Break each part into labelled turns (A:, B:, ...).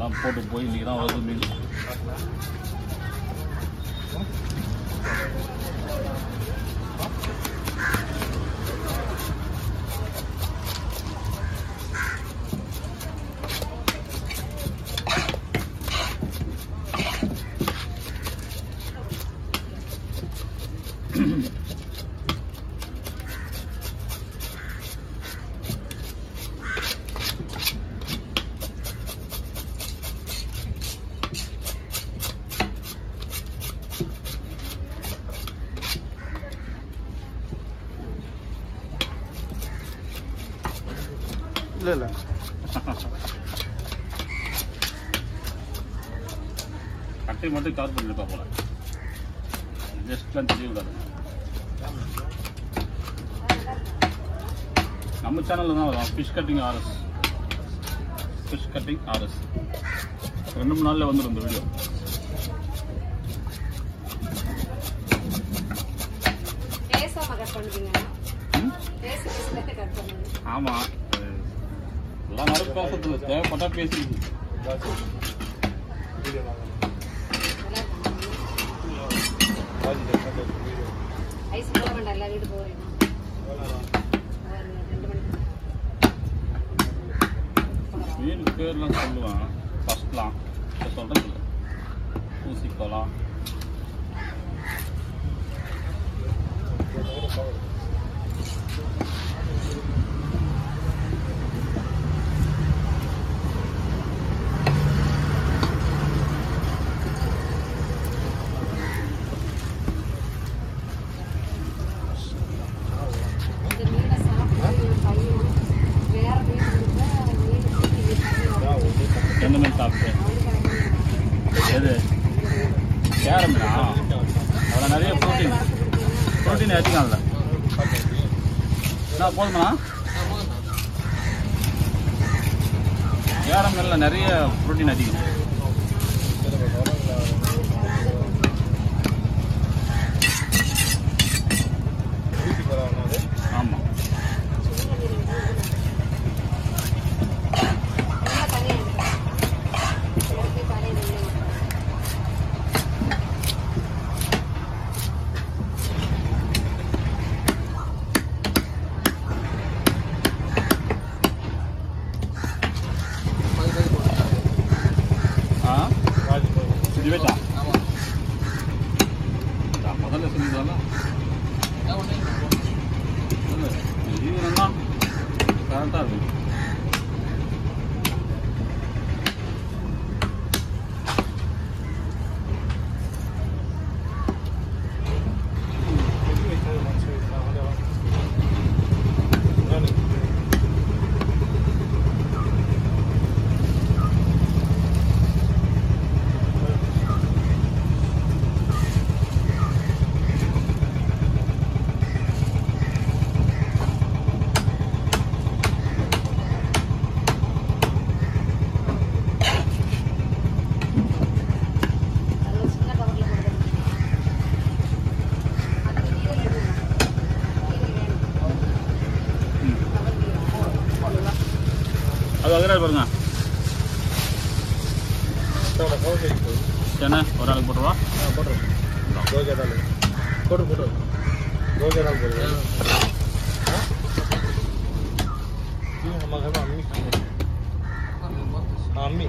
A: எல்லாம் போட்டு போய் இன்றைக்கி தான் வருது மீன்
B: இல்லை இல்லை
A: கட்டை மட்டும் கவர் பண்ணிருப்பா போல ஜஸ்ட்லாம் தெரிய விடாது நம்ம சேனலில் தான் வரும் fish cutting R S fish cutting R S ரெண்டு மூணு நாளில் வந்துடும் இந்த வீடியோ
C: பேசாம கட் பண்ணுவீங்க
A: ம்?
C: பேசி பேசி கட் பண்ணுங்க
A: ஆமாம் எல்லாம் நேரம் பேசுறது தேவைப்பட்டா பேசிடுது
C: ஐஸ் போட வேண்டாம் எல்லா வீடு போகிறேன் ரெண்டு மணிக்கு
A: மீன் பேர்லாம் சொல்லுவான் ஃபஸ்ட்லாம் இப்போ சொல்கிறது இல்லை ஊசிக்கோலாம்
C: இந்த மீனை சாப்பிட்டு என் பையன் வேற மீன் கொடுத்தா மீன் தூக்கி வீட்டுக்கு
A: எந்த மீன் சாப்பிட்டு எது கேர மீனா அதில் நிறைய ப்ரோட்டீன் ப்ரோட்டீன் அதிகம் அதில் என்ன போதுமா கேர மீனில் நிறைய ப்ரோட்டீன் அதிகம் ஆமாம்
C: நல்லா தனியாக எடுத்து தலையில்
A: ஆ இதுவேச்சா நான் முதல்ல சொல்லிடுவாங்க இது என்னன்னா கரெக்டாக இருக்கு
C: அது ஒரு சின்ன கவரில் போடுறது அது நீரில் எடுக்கணும் நீரில் வேணும்
A: ம்
C: கவர் வேணும்
A: அது வகையாக பாருங்க என்ன ஒரு ஆளுக்கு போட்டுருவா
B: போட்டு போட்டு ரோஜா தான் போடுறேன் அம்மி அம்மி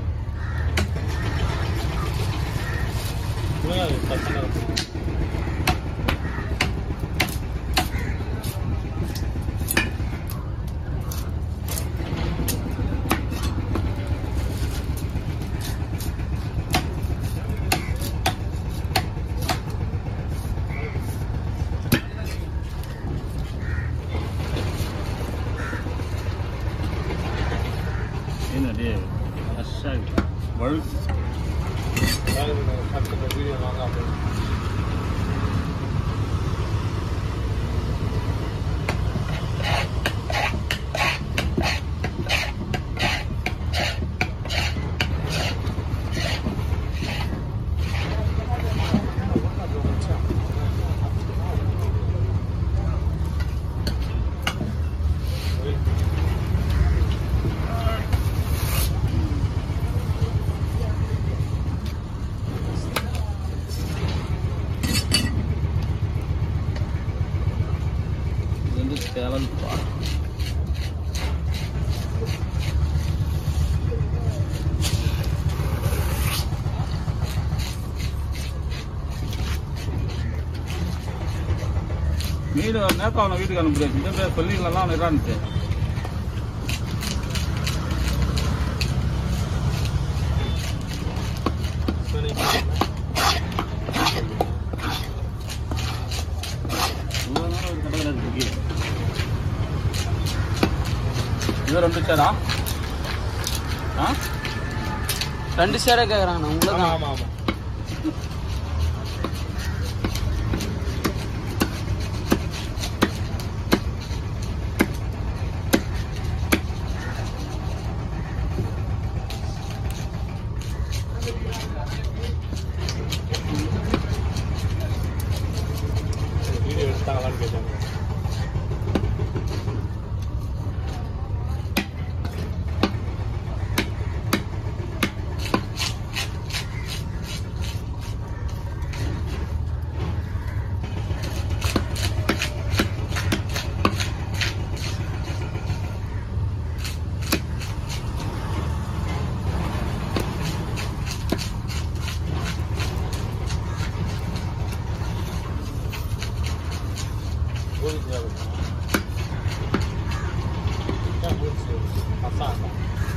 A: ಏನು ಅದೇ ಫ್ರೆಶ್ ಆಗಿ ಒಳ್ಳೆ
B: வீடியோ வாங்க
A: சேலம்பா மீன் நேரம் அவனை வீட்டுக்கு அனுப்பிடுச்சு இந்த பேர் சொல்லிக்கலாம் இறான்ட்டு இவ்வளோ நேரம் ஒரு கடையில் இருக்கு இது ரெண்டு சேரா ஆ
D: ரெண்டு சேரே கேக்குறாங்கண்ணா உங்களுக்கு
B: ஆமா ஆமா ஆமா வீடியோ எடுத்தாங்களான்னு கேட்டாங்க முடிச்சு முடிச்சு அதான்